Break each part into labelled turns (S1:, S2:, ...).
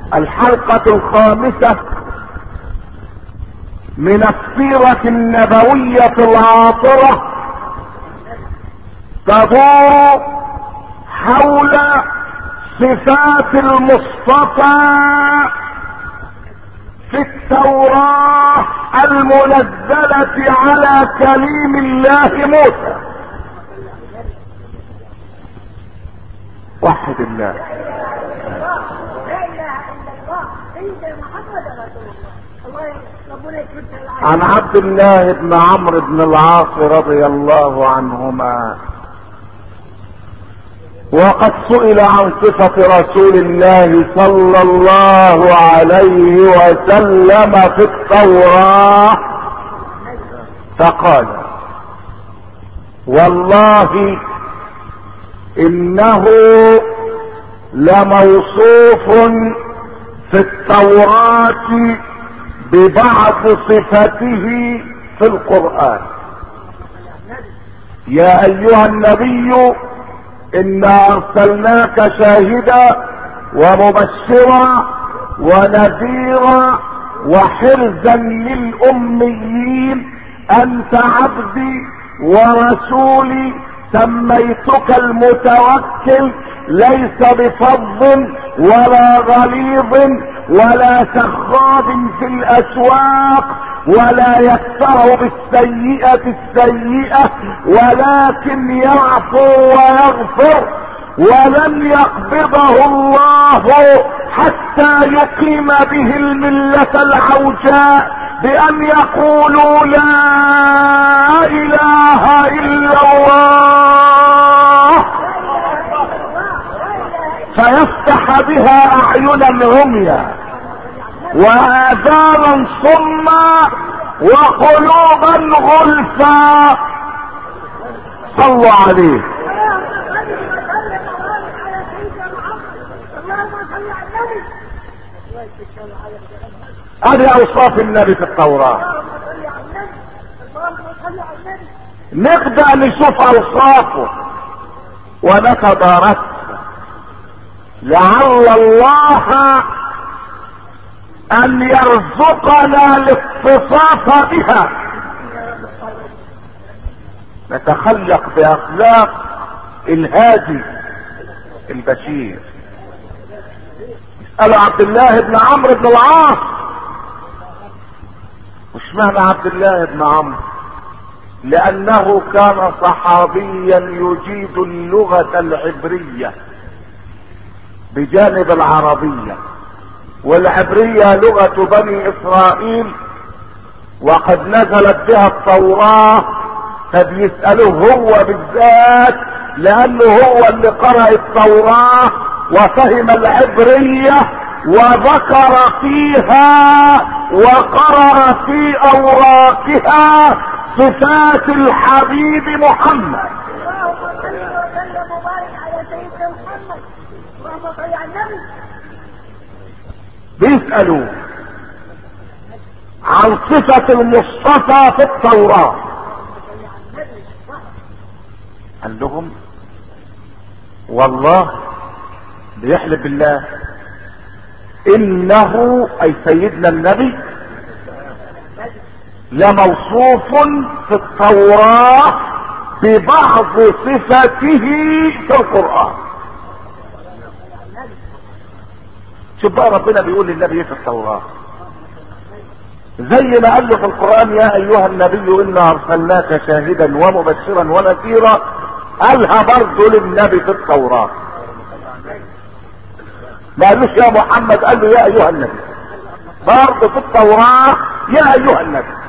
S1: الحلقة الخامسة من السيرة النبوية العاطرة تدور حول صفات المصطفى في التوراة المنزلة على كليم الله موسى وحد الله
S2: لا اله الا الله سيدنا محمد رسول الله الله ربنا يكرمك
S1: عن عبد الله بن عمرو بن العاص رضي الله عنهما وقد سئل عن صفة رسول الله صلى الله عليه وسلم في التوراة فقال والله انه لموصوف في التوراة ببعض صفته في القرآن يا ايها النبي انا ارسلناك شاهدا ومبشرا ونذيرا وحرزا للاميين انت عبدي ورسولي سميتك المتوكل ليس بفظ ولا غليظ ولا سخاب في الاسواق ولا يكفر بالسيئة السيئة ولكن يعفو ويغفر ولن يقبضه الله حتى يقيم به الملة العوجاء بأن يقولوا لا إله إلا الله فيفتح بها أعينا عميا وآذانا صما وقلوبا غلفا صلوا عليه هذه اوصاف النبي في التوراة نبدأ نشوف اوصافه ونتدارسها لعل الله ان يرزقنا الاتصاف بها نتخلق باخلاق الهادي البشير اسألوا عبد الله بن عمرو بن العاص وش معنى عبد الله بن عمرو لانه كان صحابيا يجيد اللغة العبرية بجانب العربية والعبرية لغة بني اسرائيل وقد نزلت بها التوراة فبيسألوه هو بالذات لانه هو اللي قرأ التوراة وفهم العبرية وذكر فيها وقرأ في اوراقها صفات الحبيب محمد
S2: اللهم صل وسلم وبارك على سيدنا محمد اللهم صل على النبي
S1: بيسألوا عن صفة المصطفى في التوراة قال لهم والله بيحلف بالله انه اي سيدنا النبي لموصوف في التوراة ببعض صفته في القرآن شوف بقى ربنا بيقول للنبي ايه في التوراة زي ما قال له في القرآن يا ايها النبي انا ارسلناك شاهدا ومبشرا ونذيرا قالها برضه للنبي في التوراة ما قالوش يا محمد قال له يا ايها النبي برضه في التوراة يا ايها النبي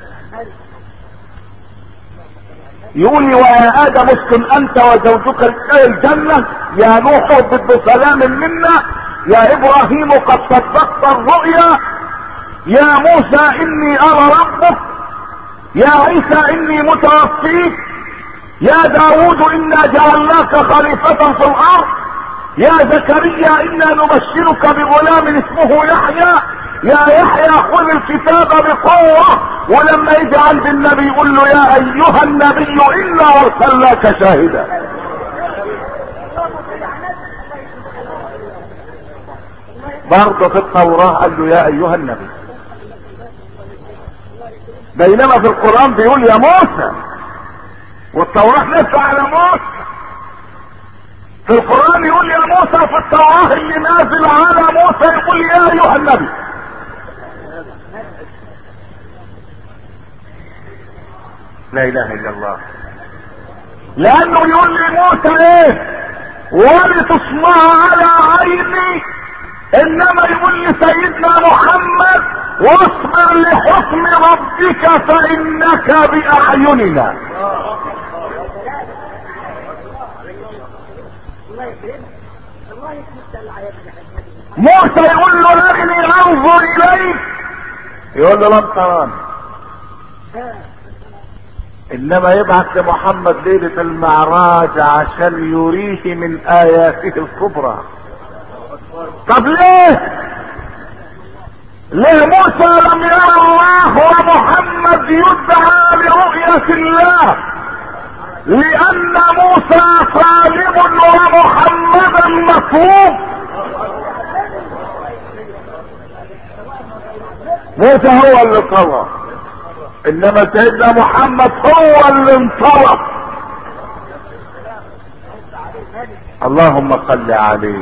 S1: يقول لي ويا ادم اسكن انت وزوجك الجنة يا نوح اهبط بسلام منا يا ابراهيم قد صدقت الرؤيا يا موسى اني ارى ربك يا عيسى اني متوفيك يا داود انا جعلناك خليفة في الارض يا زكريا انا نبشرك بغلام اسمه يحيى يا يحيى خذ الكتاب بقوة ولما يجي عند النبي يقول له يا ايها النبي انا ارسلناك شاهدا برضه في التوراة قال له يا ايها النبي بينما في القرآن بيقول يا موسى والتوراة لسه على موسى في القرآن يقول يا موسى في التوراة اللي نازل على موسى يقول يا ايها النبي لا اله الا الله لانه يقول لي موسى ايه ولتصنع على عيني انما يقول لي سيدنا محمد واصبر لحكم ربك فانك باعيننا
S2: الله يكرمك الله يتمثل على ابن حبيبي
S1: موسى يقول له ارني انظر اليك يقول له لم تراني انما يبعث لمحمد ليلة المعراج عشان يريه من اياته الكبرى طب ليه ليه موسى لم يرى الله ومحمد يدعى لرؤية الله لان موسى صالب ومحمدا مطلوب موسى هو اللي طلب انما سيدنا محمد هو اللي انطلب اللهم صل عليه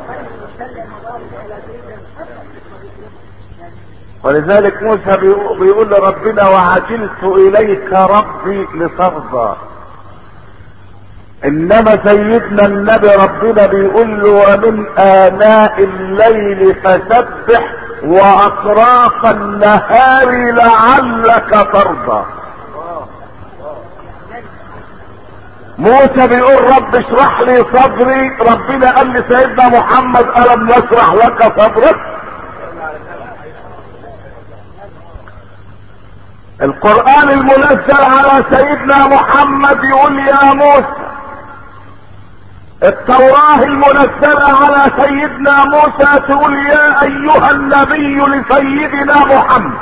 S1: ولذلك موسى بيقو- بيقول لربنا وعجلت اليك ربي لترضى انما سيدنا النبي ربنا بيقول له ومن اناء الليل فسبح واطراف النهار لعلك ترضى موسى بيقول رب اشرح لي صدري ربنا قال لسيدنا محمد الم نشرح لك صدرك القرآن المنزل على سيدنا محمد يقول يا موسى التوراة المنزلة على سيدنا موسى تقول يا ايها النبي لسيدنا محمد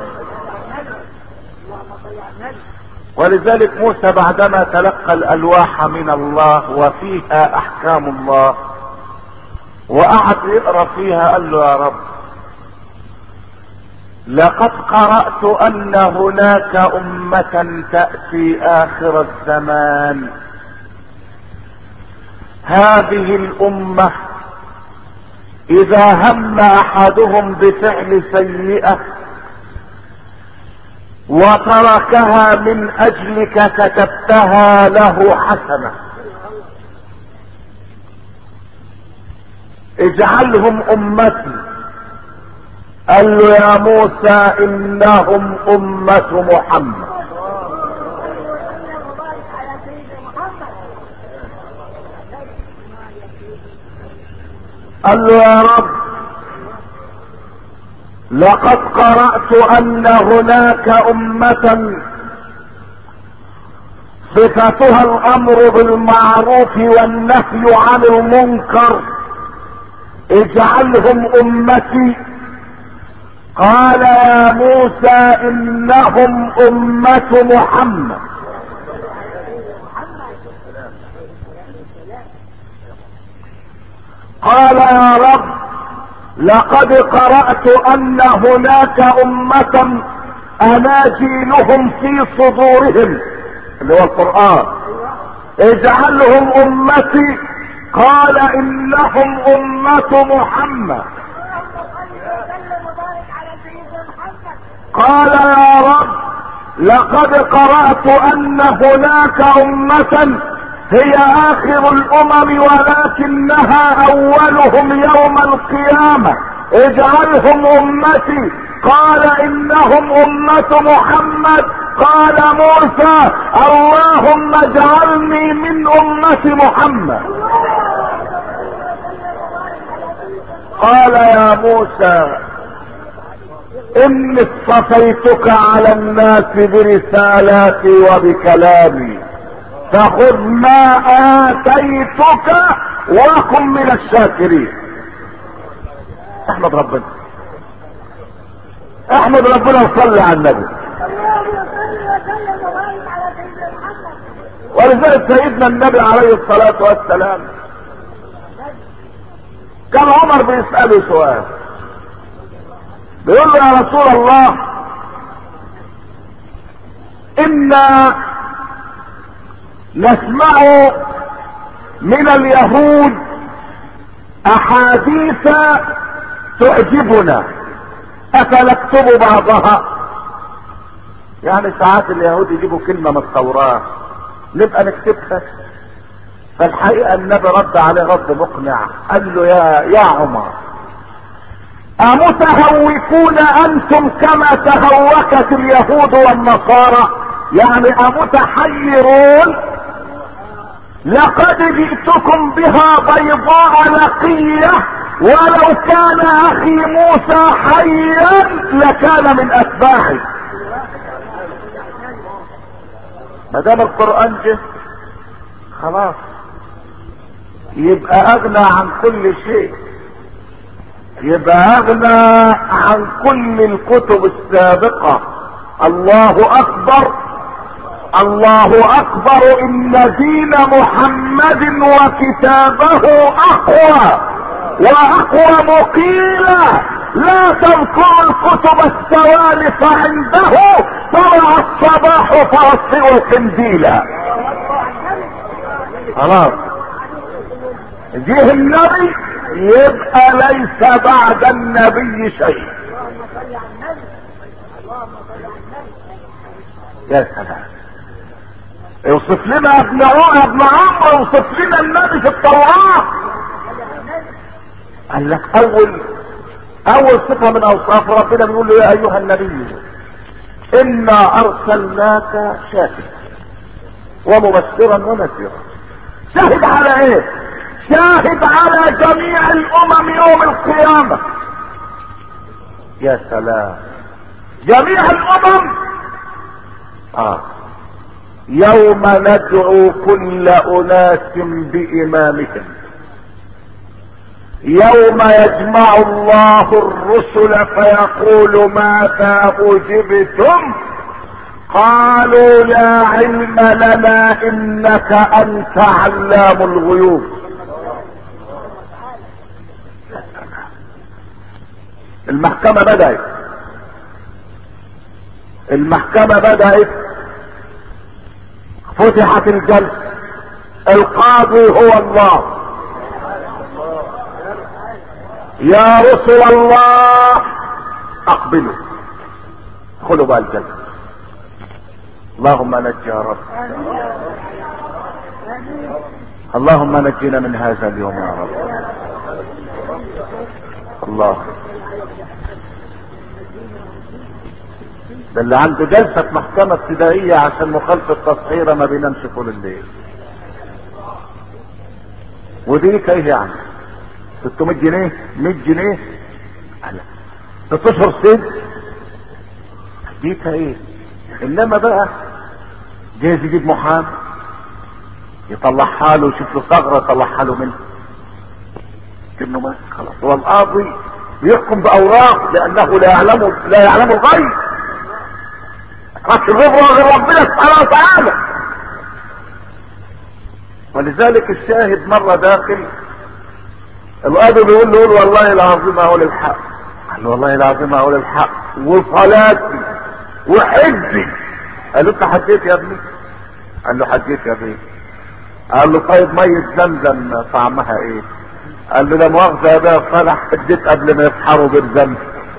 S1: ولذلك موسى بعدما تلقى الالواح من الله وفيها احكام الله وقعد يقرا فيها قال له يا رب لقد قرأت ان هناك امة تأتي اخر الزمان هذه الامة اذا هم احدهم بفعل سيئة وتركها من اجلك كتبتها له حسنة اجعلهم امتي قال له يا موسى انهم امة محمد
S2: وبارك على سيدنا محمد
S1: قال له يا رب لقد قرأت ان هناك امة صفتها الامر بالمعروف والنهي عن المنكر اجعلهم امتي قال يا موسى انهم امة محمد قال يا رب لقد قرأت ان هناك امة اناجيلهم في صدورهم اللي هو القرآن اجعلهم امتي قال انهم امة محمد
S2: اللهم صل وسلم وبارك على سيدنا محمد
S1: قال يا رب لقد قرأت ان هناك امة هي اخر الامم ولكنها اولهم يوم القيامة اجعلهم امتي قال انهم امة محمد قال موسى اللهم اجعلني من امة محمد قال يا موسى اني اصطفيتك على الناس برسالاتي وبكلامي فخذ ما اتيتك وكن من الشاكرين احمد ربنا احمد ربنا وصلي على النبي
S2: اللهم صل وسلم وبارك على سيدنا محمد
S1: ولذلك سيدنا النبي عليه الصلاة والسلام كان عمر بيسأله سؤال بيقول له يا رسول الله إنا نسمع من اليهود أحاديث تعجبنا أفنكتب بعضها يعني ساعات اليهود يجيبوا كلمة من التوراة نبقى نكتبها فالحقيقة النبي رد عليه رد مقنع قال له يا يا عمر أمتهوكون أنتم كما تهوكت اليهود والنصارى يعني أمتحيرون لقد جئتكم بها بيضاء نقية ولو كان أخي موسى حيا لكان من أتباعي ما دام القرآن جه خلاص يبقى أغنى عن كل شيء يبقى أغنى عن كل الكتب السابقة الله أكبر الله اكبر ان دين محمد وكتابه اقوى واقوى مقيلا لا تذكر الكتب السوالف عنده طلع الصباح فاصئ القنديلا خلاص جه النبي يبقى ليس بعد النبي شيء
S2: اللهم صل على النبي اللهم صل على النبي
S1: يا سلام اوصف لنا ابن عمر ابن عمرو اوصف لنا النبي في التوراة قال لك اول اول صفة من اوصاف ربنا بيقول له يا ايها النبي انا ارسلناك شاهدا ومبشرا ونذيرا شاهد على ايه شاهد على جميع الامم يوم القيامة يا سلام جميع الامم اه يوم ندعو كل اناس بامامهم يوم يجمع الله الرسل فيقول ماذا اجبتم قالوا لا علم لنا انك انت علام الغيوب المحكمة بدأت المحكمة بدأت فتحت الجلسة القاضي هو الله يا رسل الله اقبلوا ادخلوا بقى الجلسة اللهم نجي يا رب اللهم نجنا من هذا اليوم يا رب الله ده اللي عنده جلسة محكمة ابتدائية عشان مخالفة تصحيرة ما بينامش طول الليل ودي ايه يعني 600 جنيه 100 جنيه على 6 اشهر سن ديك ايه انما بقى جايز يجيب محامي يطلعها له يشوف له ثغره يطلعها له منها كأنه ما خلاص هو القاضي بيحكم باوراق لانه لا يعلم لا يعلم الغيب رش الربع غير ربنا سبحانه وتعالى ولذلك الشاهد مرة داخل القاضي بيقول له قول والله العظيم اقول الحق قال له والله العظيم اقول الحق وصلاتي وحجي قال له انت حجيت يا ابني قال له حجيت يا ابني قال له طيب مية زمزم طعمها ايه قال له لا مؤاخذة يا بيه صالح حجيت قبل ما يسحروا بالذنب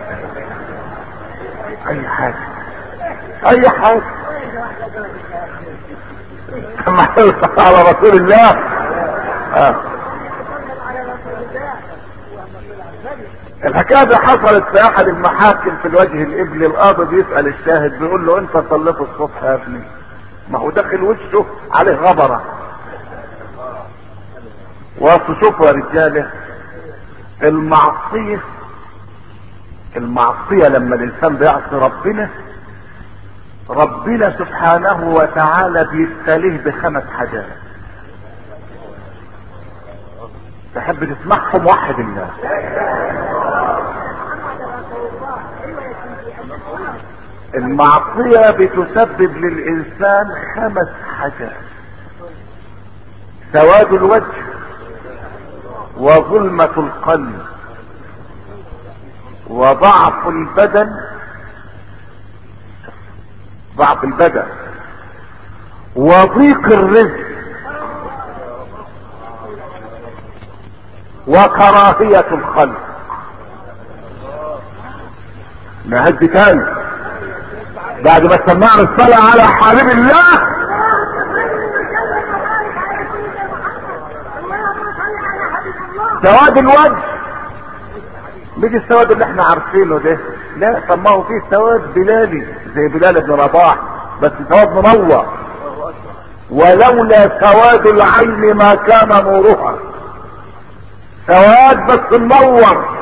S1: اي حاجة اي حاجة كما على رسول الله آه. الحكاية دي حصلت في احد المحاكم في الوجه الابلي القاضي بيسأل الشاهد بيقول له انت صليت الصبح يا ابني ما هو داخل وشه عليه غبرة واصل شوفوا يا رجالة المعصية المعصية لما الانسان بيعصي ربنا ربنا سبحانه وتعالى بيبتليه بخمس حاجات تحب تسمعهم وحد الله المعصية بتسبب للإنسان خمس حاجات سواد الوجه وظلمة القلب وضعف البدن ضعف البدن وضيق الرزق وكراهية الخلق نهد تاني بعد ما سمعنا الصلاة على حبيب الله سواد الوجه مش السواد اللي احنا عارفينه ده لا طب ما هو فيه سواد بلالي زي بلال بن رباح بس سواد منور ولولا سواد العين ما كان نورها سواد بس منور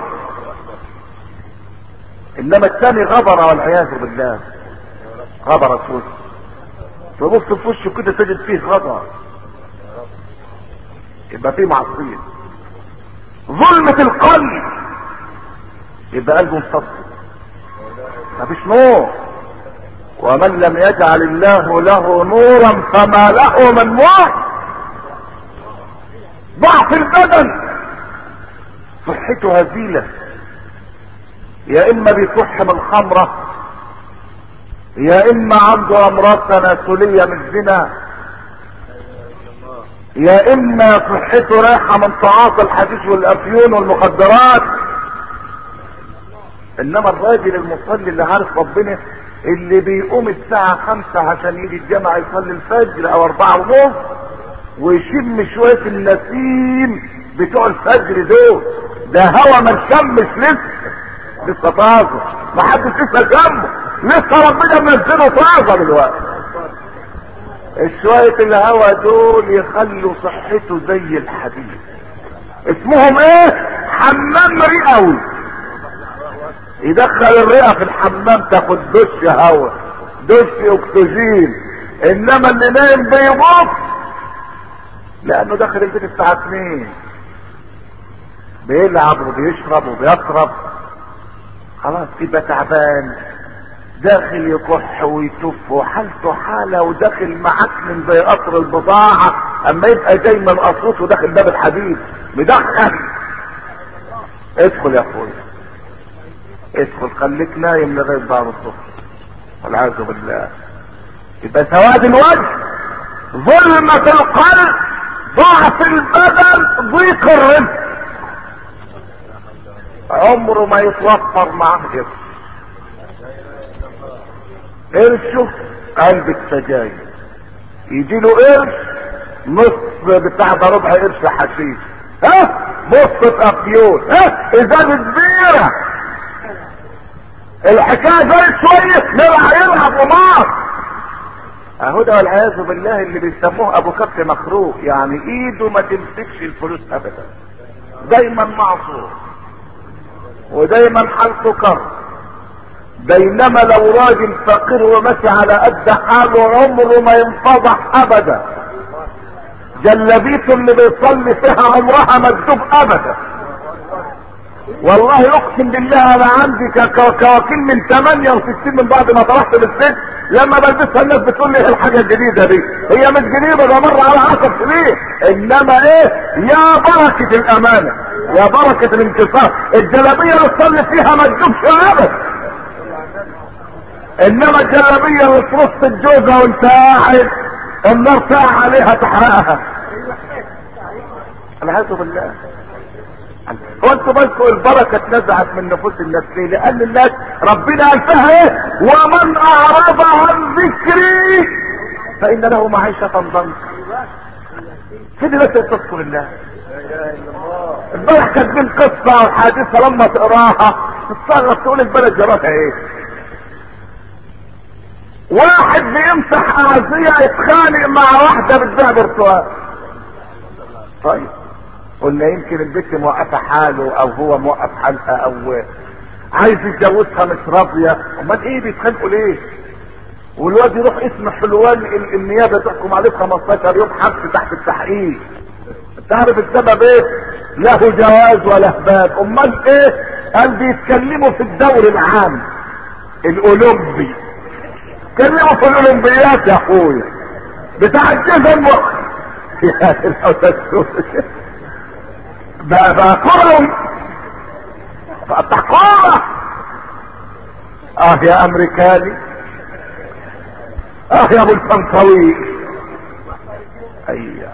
S1: انما الثاني غبر والعياذ بالله غبر في وشه تبص في وشه كده تجد فيه غبر يبقى فيه معصيه ظلمة القلب يبقى قلبه مصدق مفيش نور ومن لم يجعل الله له نورا فما له من نور ضعف البدن صحته هزيلة يا اما بيصح من الخمرة يا اما عنده امراض تناسلية من الزنا يا اما صحته رايحة من تعاطي الحشيش والافيون والمخدرات انما الراجل المصلي اللي عارف ربنا اللي بيقوم الساعة خمسة عشان يجي الجامعة يصلي الفجر او اربعة ونص ويشم شوية النسيم بتوع الفجر دول ده هوا ما نشمش لسه لسه طازة ما حدش لسه جنبه لسه ربنا منزله طازة دلوقتي شوية الهوا دول يخلوا صحته زي الحديد اسمهم ايه حمام رئوي يدخل الرئة في الحمام تاخد دش هوا دش اكسجين انما اللي نايم بيبص لانه داخل البيت الساعة 2 بيلعب وبيشرب وبيطرب خلاص يبقى تعبان داخل يكح ويتف وحالته حالة وداخل معكن زي قطر البضاعة اما يبقى جاي من قصوص وداخل باب الحديد مدخن ادخل يا اخويا ادخل خليك نايم لغاية بعد الصبح والعياذ بالله يبقى سواد الوجه ظلمة القلب ضعف البدن ضيق الرزق عمره ما يتوفر معاه قرش قرشه علبة سجاير يجي له قرش نص بتاع ده ربع قرش حشيش ها نص افيون ها ازازة بيرة الحكاية زي شوية نلعب يلعب قمار اهو ده والعياذ بالله اللي بيسموه ابو كف مخروق يعني ايده ما تمسكش الفلوس ابدا دايما معصور ودايما حالته كرب بينما لو راجل فقير وماشي على قد حاله عمره ما ينفضح ابدا جلبيته اللي بيصلي فيها عمرها ما تدوب ابدا والله اقسم بالله انا عندي كواكيل من 68 من بعد ما طلعت من السجن لما بلبسها الناس بتقول لي ايه الحاجه الجديده دي هي مش جديده ده مر على 10 سنين انما ايه يا بركه الامانه يا بركه الانتصار الجلابيه اللي تصلي فيها ما تدوبش ابدا انما الجلابيه اللي في وسط الجوزه وانت قاعد النار ساعه عليها تحرقها العياذ بالله هو انتوا بالكم البركه اتنزعت من نفوس الناس ليه؟ لان الناس ربنا قال فيها ايه؟ ومن اعرض عن ذكري فان له معيشه ضنكا. سيدي بس تذكر الله. امبارح كاتبين قصه وحادثه لما تقراها تستغرب تقول البلد جرتها ايه؟ واحد بيمسح اعزيه يتخانق مع واحده بتبيع برتقال. طيب قلنا يمكن البنت موقفه حاله او هو موقف حالها او عايز يتجوزها مش راضيه امال ايه بيتخانقوا ليه والواد يروح اسم حلوان النيابه تحكم عليه ب 15 يوم حبس تحت التحقيق تعرف السبب ايه له جواز ولا باب امال ايه قال بيتكلموا في الدوري العام الاولمبي اتكلموا في الاولمبيات يا اخويا بتاع الجزم يا بقى بقى كله بتاع كورة اه يا امريكاني اه يا ابو الفنطوي ايوه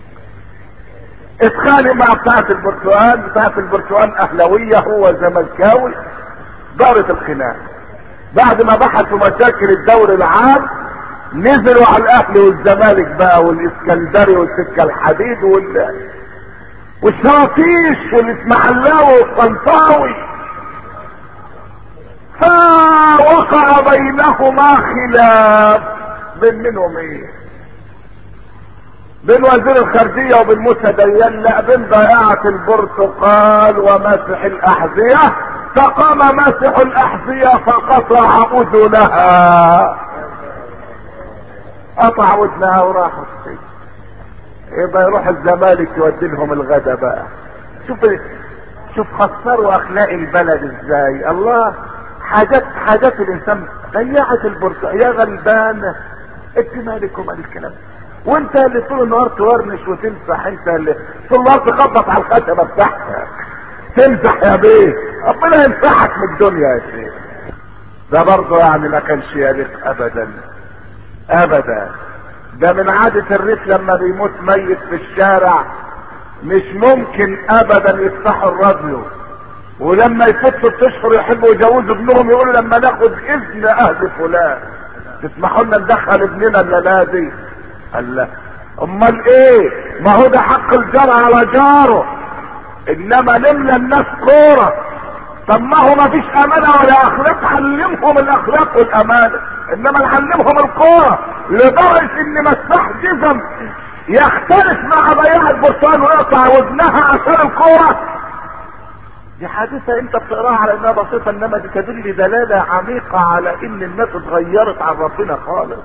S1: اتخانق مع بتاعة البرتقال بتاعة البرتقال اهلوية هو زملكاوي دارت الخناق بعد ما بحثوا مشاكل الدوري العام نزلوا على الاهلي والزمالك بقى والاسكندري والسكه الحديد وال والشراطيش والاسماعيلاوي والطنطاوي فوقع بينهما خلاف بين منهم ايه بين وزير الخارجية وبين موسى ديان لا بين ضياعة البرتقال ومسح الأحذية فقام مسح الأحذية فقطع أذنها قطع ودنها وراح السجن يبقى يروح الزمالك يودي لهم الغدا بقى شوف شوف خسروا اخلاق البلد ازاي الله حاجات حاجات الانسان ضيعت البرتقال يا غلبان انت مالك ومال الكلام وانت اللي طول النهار تورنش وتمسح انت اللي طول النهار تخبط على الخشبه بتاعتك تمسح يا بيه ربنا يمسحك من الدنيا يا شيخ ده برضه يعني ما كانش يليق ابدا ابدا ده من عادة الريف لما بيموت ميت في الشارع مش ممكن ابدا يفتحوا الراديو ولما يفوت ست اشهر يحبوا يجوزوا ابنهم يقولوا لما ناخد اذن اهل فلان تسمحوا لنا ندخل ابننا الليله دي قال لا امال ايه ما هو ده حق الجار على جاره انما نملى الناس كوره طب ما هو ما فيش امانه ولا اخلاق علمهم الاخلاق والامانه انما نعلمهم الكوره لدرجه ان مساح جزم يختلف مع بياع البرتقال ويقطع ودنها عشان الكوره دي حادثة انت بتقراها على انها بسيطة انما دي تدل دلالة عميقة على ان الناس اتغيرت عن ربنا خالص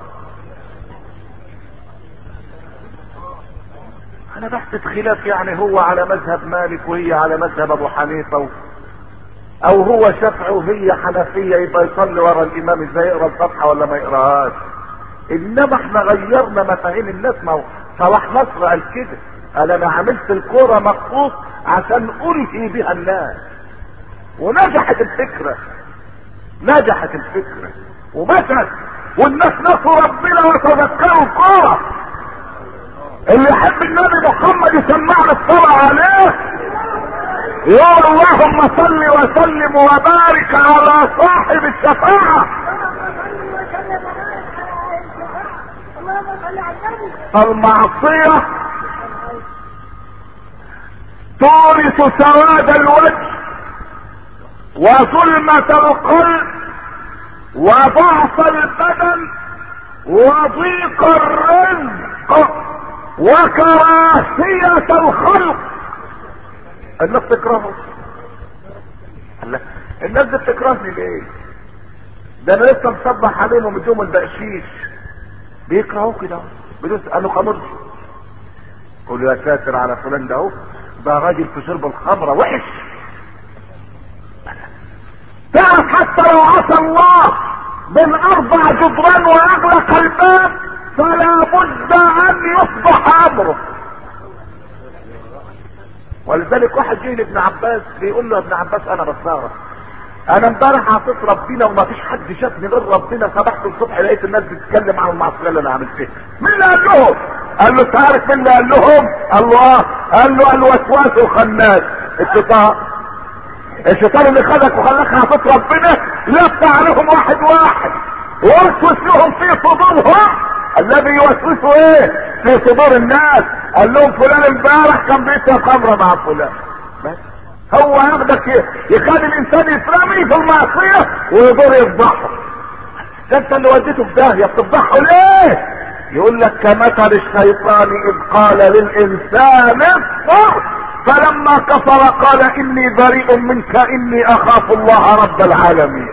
S1: انا بحث خلاف يعني هو على مذهب مالك وهي على مذهب ابو حنيفة و... او هو شافعي وهي حنفية يبقى يصلي ورا الامام ازاي يقرا الصفحة ولا ما يقراهاش انما احنا غيرنا مفاهيم الناس ما هو صلاح نصر قال كده قال انا عملت الكورة مخصوص عشان الهي بها الناس ونجحت الفكرة نجحت الفكرة ومشت والناس نسوا ربنا وتذكروا الكورة اللي يحب النبي محمد يسمعنا الصلاة عليه يقول اللهم صل وسلم وبارك على صاحب الشفاعة
S2: اللهم صل على النبي
S1: المعصية تورث سواد الوجه وظلمة القلب وضعف البدن وضيق الرزق وكراهية الخلق الناس تكرهه الله الناس دي بتكرهني ليه ده انا لسه مصبح عليهم ومديهم البقشيش بيكرهوه كده بدوس قالوا خمرش قولوا يا ساتر على فلان ده اهو ده راجل في شرب الخمره وحش تعرف حتى لو عصى الله من اربع جدران واغلق الباب فلا بد ان يصبح امره ولذلك واحد جه لابن عباس بيقول له يا ابن عباس انا بستغرب انا امبارح عصيت ربنا وما فيش حد شافني غير ربنا صبحت الصبح لقيت الناس بتتكلم عن المعصيه اللي انا عملتها مين اللي قال لهم قال له انت عارف مين اللي قال لهم قال له اه قال له الوسواس الخناس الشيطان الشيطان اللي خدك وخلاك عصيت ربنا لف عليهم واحد واحد ووسوس لهم في صدورهم الذي يوسوسه ايه في صدور الناس قال لهم فلان امبارح كان بيشرب خمره مع فلان بس هو ياخدك يخلي الانسان يترمي في المعصيه ويدور يفضحه ده انت اللي وديته في داهيه بتفضحه ليه يقول لك كمثل الشيطان اذ قال للانسان اكفر فلما كفر قال اني بريء منك اني اخاف الله رب العالمين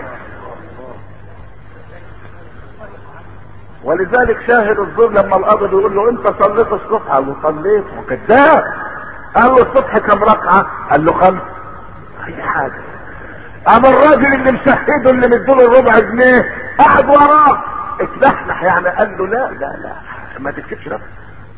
S1: ولذلك شاهد الزور لما القاضي بيقول له انت صليت الصبح قال له صليت وكذاب قال له الصبح كم ركعه قال له خمس اي حاجه قام الراجل اللي مشهده اللي مديله الربع جنيه قعد وراه اتلحلح يعني قال له لا لا لا ما تكتبش نفسك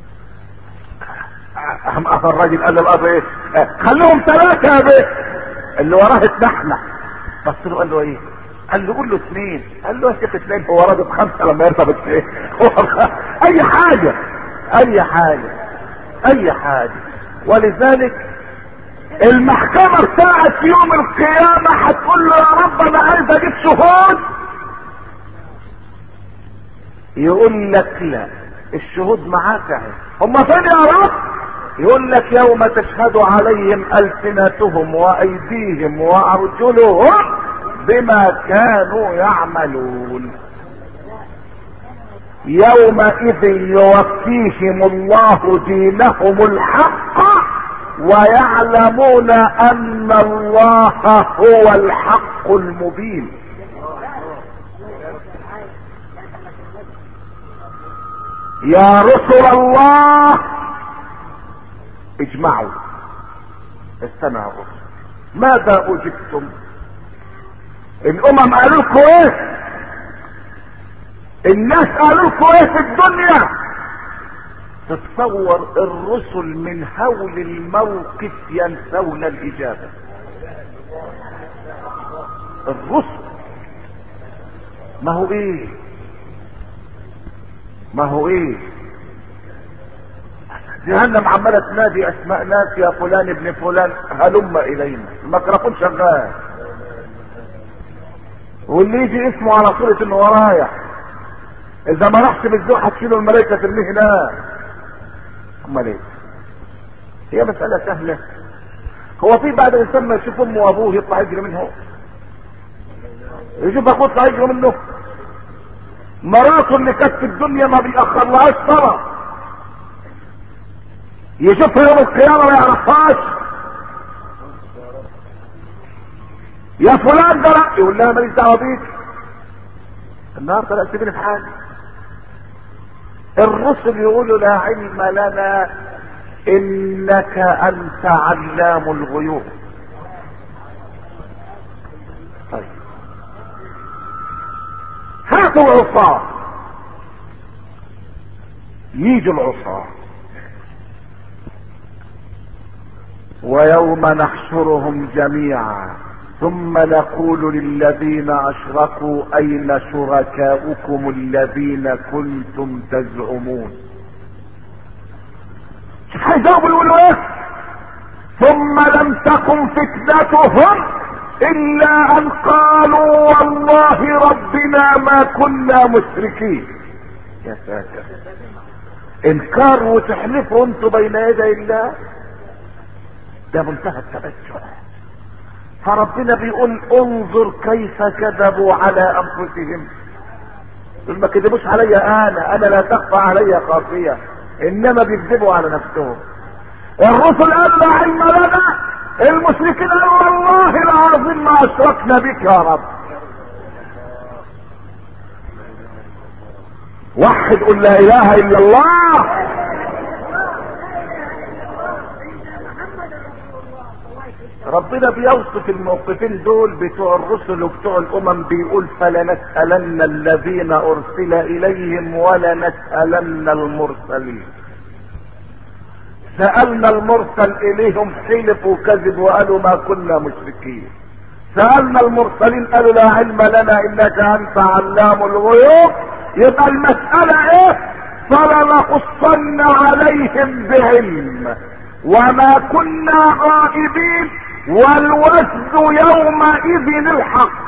S1: قام الراجل قال للقاضي ايه خليهم ثلاثه يا بيه اللي وراه اتنحنح بص له قال له ايه قال له قول له اثنين قال له يا شيخ اثنين هو راضي بخمسه لما يرتبط ايه اي حاجه اي حاجه اي حاجه ولذلك المحكمة بتاعت يوم القيامة هتقول له يا رب انا عايز اجيب شهود يقول لك لا الشهود معاك اهي هم فين يا رب يقول لك يوم تشهد عليهم السنتهم وايديهم وارجلهم بما كانوا يعملون يومئذ يوفيهم الله دينهم الحق ويعلمون ان الله هو الحق المبين يا رسل الله اجمعوا استمعوا ماذا اجبتم الامم قالوا لكم ايه الناس قالوا لكم ايه في الدنيا تتصور الرسل من هول الموقف ينسون الاجابه الرسل ما هو ايه ما هو ايه جهنم عماله تنادي اسماء ناس يا فلان ابن فلان هلم الينا الميكروفون شغال واللي يجي اسمه على صورة انه ورايا اذا ما رحت بالذوق هتشيله الملائكة ترميه هناك امال ايه هي مسألة سهلة هو في بعد الانسان ما يشوف امه وابوه يطلع يجري منه يشوف اخوه يطلع يجري منه مراته اللي كانت في الدنيا ما بيأخرلهاش صلاة يشوفها يوم القيامة ما يعرفهاش يا فلان ده رأي يقول لها ماليش دعوه بيك النهارده لا سيبني في حالي الرسل يقولوا لا علم لنا انك انت علام الغيوب طيب هاتوا العصاة يجوا العصاة ويوم نحشرهم جميعا ثم نقول للذين اشركوا اين شركاؤكم الذين كنتم تزعمون شوف هيجاوبوا يقولوا ايه ثم لم تكن فتنتهم الا ان قالوا والله ربنا ما كنا مشركين يا ساتر انكار وتحلفوا انتوا بين يدي الله ده منتهى التبجح فربنا بيقول انظر كيف كذبوا على انفسهم دول ما كذبوش عليا انا انا لا تخفى علي خافيه انما بيكذبوا على نفسهم الرسل قالوا لا علم لنا المشركين قالوا والله العظيم ما اشركنا بك يا رب وحد قل لا اله الا الله ربنا بيوصف الموقفين دول بتوع الرسل وبتوع الامم بيقول فلنسألن الذين ارسل اليهم ولنسألن المرسلين سألنا المرسل اليهم حلف وكذب وقالوا ما كنا مشركين سألنا المرسلين قالوا لا علم لنا انك انت علام الغيوب يبقى المسألة ايه فلنقصن عليهم بعلم وما كنا غائبين والوزن يومئذ الحق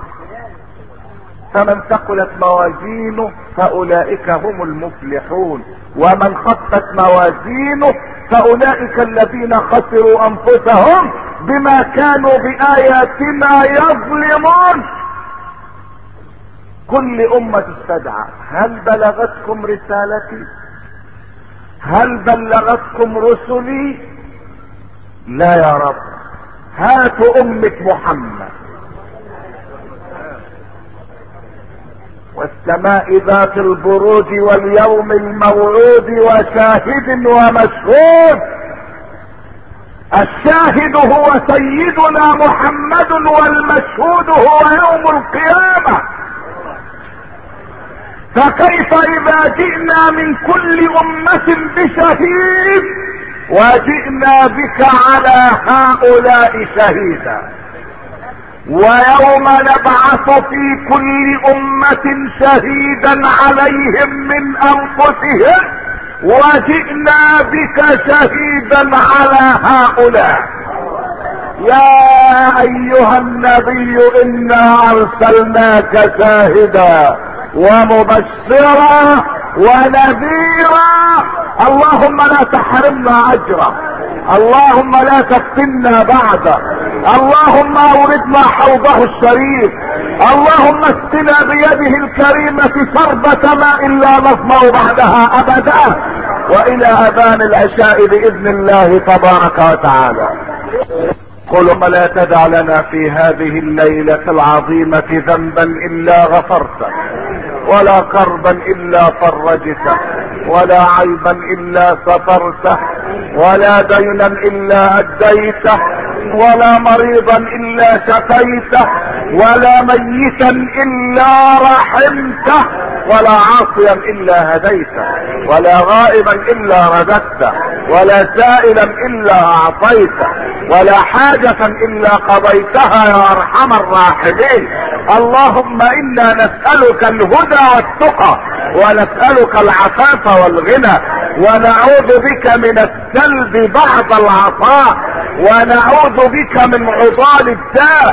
S1: فمن ثقلت موازينه فاولئك هم المفلحون ومن خفت موازينه فاولئك الذين خسروا انفسهم بما كانوا باياتنا يظلمون كل امة استدعى هل بلغتكم رسالتي هل بلغتكم رسلي لا يا رب هاتوا امة محمد والسماء ذات البروج واليوم الموعود وشاهد ومشهود الشاهد هو سيدنا محمد والمشهود هو يوم القيامه فكيف اذا جئنا من كل امة بشهيد وجئنا بك على هؤلاء شهيدا ويوم نبعث في كل امة شهيدا عليهم من انفسهم وجئنا بك شهيدا على هؤلاء يا ايها النبي انا ارسلناك شاهدا ومبشرا ونذيرا اللهم لا تحرمنا اجره اللهم لا تفتنا بعده اللهم اوردنا حوضه الشريف اللهم اسقنا بيده الكريمة شربة ماء لا نظمأ بعدها ابدا والى اذان العشاء باذن الله تبارك وتعالى قل لا تدع لنا في هذه الليلة العظيمة ذنبا الا غفرته ولا كربا الا فرجته ولا عيبا الا سترته ولا دينا الا اديته ولا مريضا الا شفيته ولا ميتا الا رحمته ولا عاصيا الا هديته ولا غائبا الا رددته ولا سائلا الا اعطيته ولا حاجة الا قضيتها يا ارحم الراحمين اللهم انا نسألك الهدى والتقى ونسألك العفاف والغنى ونعوذ بك من السلب بعد العطاء ونعوذ بك من عضال الداء